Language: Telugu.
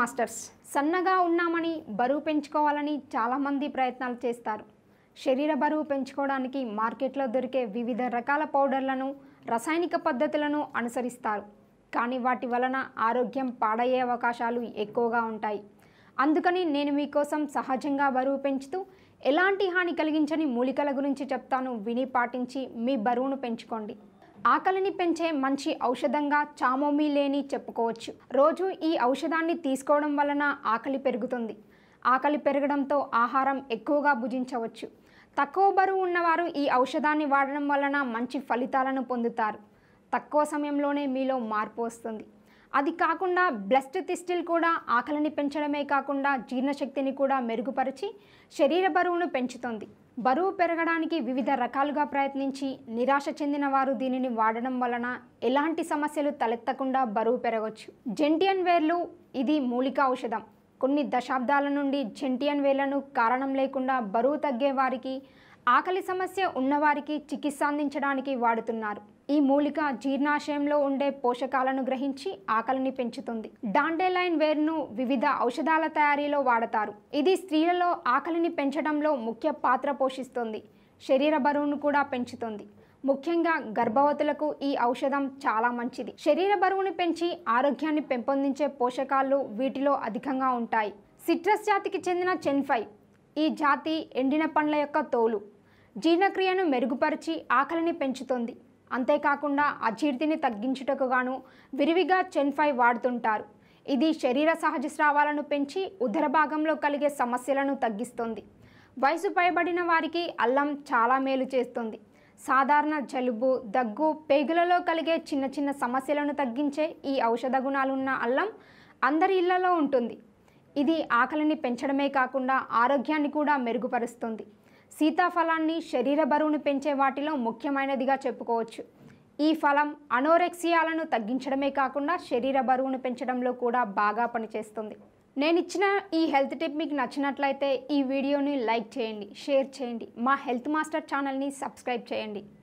మాస్టర్స్ సన్నగా ఉన్నామని బరువు పెంచుకోవాలని చాలామంది ప్రయత్నాలు చేస్తారు శరీర బరువు పెంచుకోవడానికి మార్కెట్లో దొరికే వివిధ రకాల పౌడర్లను రసాయనిక పద్ధతులను అనుసరిస్తారు కానీ వాటి వలన ఆరోగ్యం పాడయ్యే అవకాశాలు ఎక్కువగా ఉంటాయి అందుకని నేను మీకోసం సహజంగా బరువు పెంచుతూ ఎలాంటి హాని కలిగించని మూలికల గురించి చెప్తాను విని పాటించి మీ బరువును పెంచుకోండి ఆకలిని పెంచే మంచి ఔషధంగా చామోమిలేని చెప్పుకోవచ్చు రోజు ఈ ఔషధాన్ని తీసుకోవడం వలన ఆకలి పెరుగుతుంది ఆకలి పెరగడంతో ఆహారం ఎక్కువగా భుజించవచ్చు తక్కువ బరువు ఉన్నవారు ఈ ఔషధాన్ని వాడడం వలన మంచి ఫలితాలను పొందుతారు తక్కువ సమయంలోనే మీలో మార్పు వస్తుంది అది కాకుండా బ్లస్ట్ తిస్టిల్ కూడా ఆకలిని పెంచడమే కాకుండా జీర్ణశక్తిని కూడా మెరుగుపరిచి శరీర బరువును పెంచుతుంది బరువు పెరగడానికి వివిధ రకాలుగా ప్రయత్నించి నిరాశ చెందిన వారు దీనిని వాడడం వలన ఎలాంటి సమస్యలు తలెత్తకుండా బరువు పెరగవచ్చు జెంటియన్ వేర్లు ఇది మూలిక ఔషధం కొన్ని దశాబ్దాల నుండి జెంటియన్ వేర్లను కారణం లేకుండా బరువు తగ్గే వారికి ఆకలి సమస్య ఉన్నవారికి చికిత్స అందించడానికి వాడుతున్నారు ఈ మూలిక జీర్ణాశయంలో ఉండే పోషకాలను గ్రహించి ఆకలిని పెంచుతుంది డాండేలైన్ వేర్ను వివిధ ఔషధాల తయారీలో వాడతారు ఇది స్త్రీలలో ఆకలిని పెంచడంలో ముఖ్య పాత్ర పోషిస్తుంది శరీర బరువును కూడా పెంచుతుంది ముఖ్యంగా గర్భవతులకు ఈ ఔషధం చాలా మంచిది శరీర బరువును పెంచి ఆరోగ్యాన్ని పెంపొందించే పోషకాలు వీటిలో అధికంగా ఉంటాయి సిట్రస్ జాతికి చెందిన చెన్ఫై ఈ జాతి ఎండిన పండ్ల యొక్క తోలు జీర్ణక్రియను మెరుగుపరిచి ఆకలిని పెంచుతుంది అంతేకాకుండా అజీర్తిని తగ్గించుటకు గాను విరివిగా చెన్ఫై వాడుతుంటారు ఇది శరీర సహజ స్రావాలను పెంచి ఉదర భాగంలో కలిగే సమస్యలను తగ్గిస్తుంది వయసు పైబడిన వారికి అల్లం చాలా మేలు చేస్తుంది సాధారణ జలుబు దగ్గు పేగులలో కలిగే చిన్న చిన్న సమస్యలను తగ్గించే ఈ ఔషధ గుణాలున్న అల్లం అందరి ఇళ్లలో ఉంటుంది ఇది ఆకలిని పెంచడమే కాకుండా ఆరోగ్యాన్ని కూడా మెరుగుపరుస్తుంది సీతాఫలాన్ని శరీర బరువును పెంచే వాటిలో ముఖ్యమైనదిగా చెప్పుకోవచ్చు ఈ ఫలం అనోరెక్సియాలను తగ్గించడమే కాకుండా శరీర బరువును పెంచడంలో కూడా బాగా పనిచేస్తుంది నేను ఇచ్చిన ఈ హెల్త్ టిప్ మీకు నచ్చినట్లయితే ఈ వీడియోని లైక్ చేయండి షేర్ చేయండి మా హెల్త్ మాస్టర్ ఛానల్ని సబ్స్క్రైబ్ చేయండి